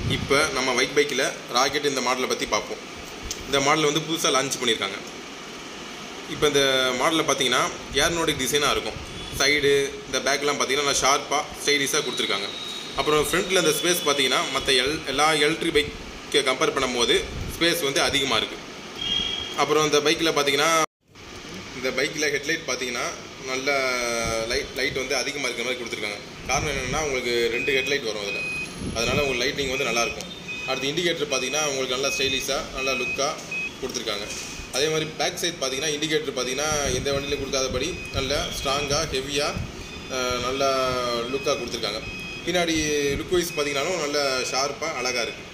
இப்போ நம்ம ஒயிட் பைக்கில் ராக்கெட் இந்த மாடலை பற்றி பார்ப்போம் இந்த மாடல் வந்து புதுசாக லான்ச் பண்ணியிருக்காங்க இப்போ இந்த மாடலில் பார்த்தீங்கன்னா ஏர்னோடிக் டிசைனாக இருக்கும் சைடு இந்த பேக்லாம் பார்த்தீங்கன்னா நல்லா ஷார்ப்பாக ஸ்டைலிஷாக கொடுத்துருக்காங்க அப்புறம் ஃப்ரண்ட்டில் இந்த ஸ்பேஸ் பார்த்தீங்கன்னா மற்ற எல் எல்லா எலக்ட்ரிக் பைக்கை கம்பேர் பண்ணும்போது ஸ்பேஸ் வந்து அதிகமாக இருக்குது அப்புறம் இந்த பைக்கில் பார்த்தீங்கன்னா இந்த பைக்கில் ஹெட்லைட் பார்த்தீங்கன்னா நல்ல லைட் லைட் வந்து அதிகமாக இருக்கிற மாதிரி கொடுத்துருக்காங்க காரணம் என்னென்னா உங்களுக்கு ரெண்டு ஹெட்லைட் வரும் அதில் அதனால் உங்களுக்கு லைட்டிங் வந்து நல்லாயிருக்கும் அடுத்து இண்டிகேட்டர் பார்த்தீங்கன்னா உங்களுக்கு நல்லா ஸ்டைலிஷாக நல்லா லுக்காக கொடுத்துருக்காங்க அதே மாதிரி பேக் சைட் பார்த்தீங்கன்னா இண்டிகேட்டர் பார்த்தீங்கன்னா எந்த வண்டியிலும் கொடுக்காதபடி நல்ல ஸ்ட்ராங்காக ஹெவியாக நல்லா லுக்காக கொடுத்துருக்காங்க பின்னாடி லுக் வைஸ் பார்த்தீங்கன்னாலும் நல்ல ஷார்ப்பாக அழகாக இருக்குது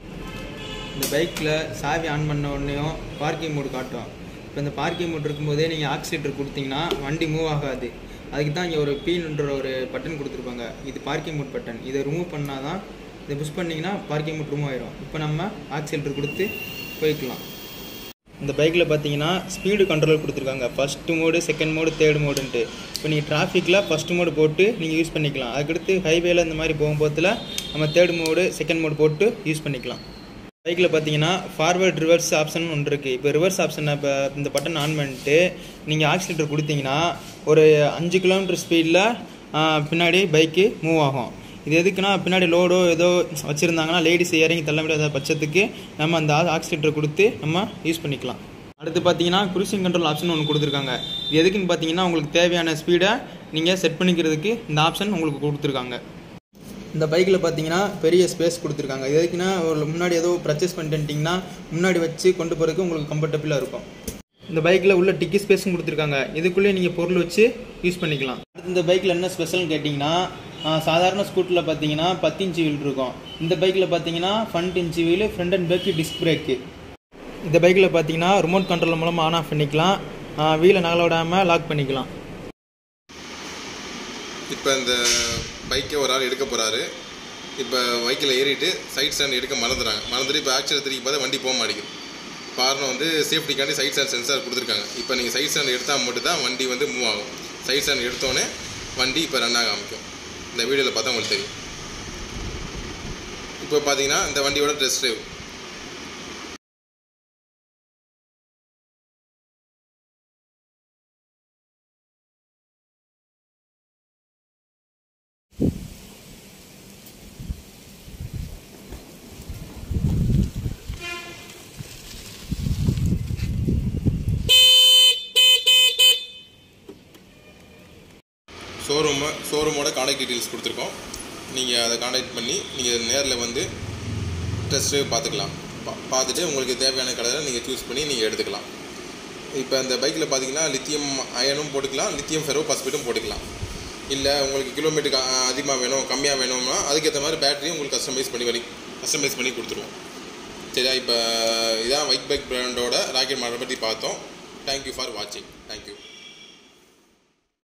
இந்த பைக்கில் சாவி ஆன் பண்ண உடனேயும் பார்க்கிங் மோடு காட்டும் இப்போ இந்த பார்க்கிங் மோட் இருக்கும்போதே நீங்கள் ஆக்சிலேட்டர் கொடுத்தீங்கன்னா வண்டி மூவ் ஆகாது அதுக்கு தான் இங்கே ஒரு பீன்ற ஒரு பட்டன் கொடுத்துருப்பாங்க இது பார்க்கிங் மோட் பட்டன் இதை ரிமூவ் பண்ணால் தான் இதை புஷ் பண்ணிங்கன்னா பார்க்கிங் மோட் ரிமூவ் ஆயிரும் இப்போ நம்ம ஆக்சிலேட்டர் கொடுத்து போய்க்கலாம் இந்த பைக்கில் பார்த்தீங்கன்னா ஸ்பீடு கண்ட்ரோல் கொடுத்துருக்காங்க first mode second mode third மோடுன்ட்டு இப்போ நீங்கள் டிராஃபிக்கில் ஃபஸ்ட்டு மோடு போட்டு நீங்கள் யூஸ் பண்ணிக்கலாம் அதுக்கடுத்து ஹைவேல இந்த மாதிரி போகும்போதில் நம்ம தேர்ட் மோடு செகண்ட் மோடு போட்டு யூஸ் பண்ணிக்கலாம் பைக்கில் பார்த்தீங்கன்னா ஃபார்வர்ட் ரிவர்ஸ் ஆப்ஷன் ஒன்று இருக்குது இப்போ ரிவர்ஸ் ஆப்ஷனை இப்போ இந்த பட்டன் ஆன் பண்ணிட்டு நீங்கள் ஆக்சிலேட்டர் கொடுத்தீங்கன்னா ஒரு அஞ்சு கிலோமீட்டர் ஸ்பீடில் பின்னாடி பைக்கு மூவ் ஆகும் இது எதுக்குன்னா பின்னாடி லோடோ ஏதோ வச்சுருந்தாங்கன்னா லேடிஸ் இறங்கி தள்ள முடியாத பட்சத்துக்கு நம்ம அந்த ஆக்சிலேட்டர் கொடுத்து நம்ம யூஸ் பண்ணிக்கலாம் அடுத்து பார்த்தீங்கன்னா குரூசிங் கண்ட்ரோல் ஆப்ஷன் ஒன்று கொடுத்துருக்காங்க இது எதுக்குன்னு பார்த்தீங்கன்னா உங்களுக்கு தேவையான ஸ்பீடை நீங்கள் செட் பண்ணிக்கிறதுக்கு இந்த ஆப்ஷன் உங்களுக்கு கொடுத்துருக்காங்க இந்த பைக்கில் பார்த்தீங்கன்னா பெரிய ஸ்பேஸ் கொடுத்துருக்காங்க இது எதுக்குன்னா ஒரு முன்னாடி ஏதோ பர்ச்சேஸ் பண்ணிட்டீங்கன்னா முன்னாடி வச்சு கொண்டு போகிறதுக்கு உங்களுக்கு கம்ஃபர்டபுளாக இருக்கும் இந்த பைக்கில் உள்ள டிக்கி ஸ்பேஸும் கொடுத்துருக்காங்க இதுக்குள்ளே நீங்கள் பொருள் வச்சு யூஸ் பண்ணிக்கலாம் அடுத்து இந்த பைக்கில் என்ன ஸ்பெஷல்னு கேட்டிங்கன்னா ஆஹ், சாதாரண ஸ்கூட்டரில் பார்த்தீங்கன்னா பத்து இன்ச்சு வீல் இருக்கும் இந்த பைக்கில் பார்த்தீங்கன்னா front inch wheel front and back disc brake இந்த பைக்கில் பார்த்தீங்கன்னா ரிமோட் கண்ட்ரோல் மூலமாக ஆன் ஆஃப் பண்ணிக்கலாம் வீலை நகல விடாமல் லாக் பண்ணிக்கலாம் இப்போ இந்த பைக்கை ஒரு ஆள் எடுக்க போகிறாரு இப்போ பைக்கில் ஏறிட்டு சைட் ஸ்டாண்ட் எடுக்க மறந்துடுறாங்க மறந்துட்டு இப்போ ஆக்சிடென்ட் திருப்பி பார்த்தா வண்டி போக மாட்டேங்குது காரணம் வந்து சேஃப்டிக்காண்டி சைட் ஸ்டாண்ட் சென்சார் கொடுத்துருக்காங்க இப்போ நீங்கள் சைட் ஸ்டாண்ட் எடுத்தால் மட்டும் தான் வண்டி வந்து மூவ் ஆகும் சைட் ஸ்டாண்ட் எடுத்தோடனே வண்டி இப்போ ரன் ஆக ஆரம்பிக்கும் இந்த வீடியோவில் பார்த்தா உங்களுக்கு தெரியும் இப்போ பார்த்தீங்கன்னா இந்த வண்டியோட டெஸ்ட் ட்ரைவ் ஷோரூமை ஷோரூமோட காண்டாக்ட் டீட்டெயில்ஸ் கொடுத்துருக்கோம் நீங்கள் அதை காண்டாக்ட் பண்ணி நீங்கள் நேரில் வந்து டெஸ்ட் ட்ரைவ் பார்த்துக்கலாம் பா பார்த்துட்டு உங்களுக்கு தேவையான கலரை நீங்கள் சூஸ் பண்ணி நீங்கள் எடுத்துக்கலாம் இப்போ அந்த பைக்கில் பார்த்தீங்கன்னா லித்தியம் அயனும் போட்டுக்கலாம் லித்தியம் ஃபெரோ பாஸ்பேட்டும் போட்டுக்கலாம் இல்லை உங்களுக்கு கிலோமீட்டருக்கு அதிகமாக வேணும் கம்மியாக வேணும்னா அதுக்கேற்ற மாதிரி பேட்டரியும் உங்களுக்கு கஸ்டமைஸ் பண்ணி பண்ணி கஸ்டமைஸ் பண்ணி கொடுத்துருவோம் சரியா இப்போ இதான் ஒயிட் பைக் பிராண்டோட ராக்கெட் மாடல் பற்றி பார்த்தோம் தேங்க்யூ ஃபார் வாட்சிங் தேங்க்யூ